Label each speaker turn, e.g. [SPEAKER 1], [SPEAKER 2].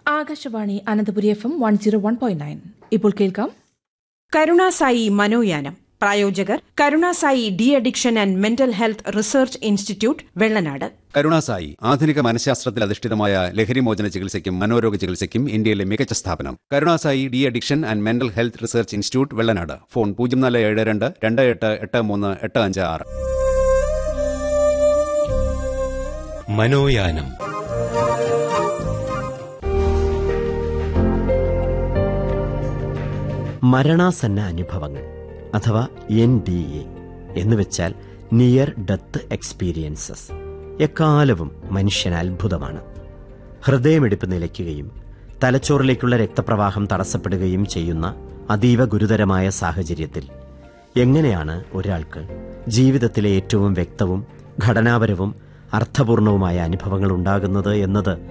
[SPEAKER 1] Akashvani Ananthapuri F M one zero one point nine ഇപ്പോൾ കേൾക്കാം
[SPEAKER 2] കരുണാസായി മനോയാനം പ്രായോജകർ Karunasai de addiction and mental health research institute Vellanad
[SPEAKER 3] Karunasai ആധുനിക മനഃശാസ്ത്രത്തിൽ അധിഷ്ഠിതമായ ലഹരിമോചന ചികിത്സയ്ക്കും മനോരോഗ ചികിത്സയ്ക്കും ഇന്ത്യയിലെ മികച്ച സ്ഥാപനം Karunasai de addiction and mental health research institute Vellanad phone പൂജ്യം നാല് ഏഴ് രണ്ട് രണ്ട് എട്ട് എട്ട് മൂന്ന് എട്ട് അഞ്ച് ആറ്
[SPEAKER 4] മനോയാനം
[SPEAKER 5] മരണാസന്ന അനുഭവങ്ങൾ അഥവാ എൻ ഡി എ എന്നുവെച്ചാൽ നിയർ ഡെത്ത് എക്സ്പീരിയൻസസ് എക്കാലവും മനുഷ്യന് അത്ഭുതമാണ് ഹൃദയമിടിപ്പ് നിലയ്ക്കുകയും തലച്ചോറിലേക്കുള്ള രക്തപ്രവാഹം തടസ്സപ്പെടുകയും ചെയ്യുന്ന അതീവ ഗുരുതരമായ സാഹചര്യത്തിൽ എങ്ങനെയാണ് ഒരാൾക്ക് ജീവിതത്തിലെ ഏറ്റവും വ്യക്തവും ഘടനാപരവും അർത്ഥപൂർണവുമായ അനുഭവങ്ങൾ ഉണ്ടാകുന്നത് എന്നത്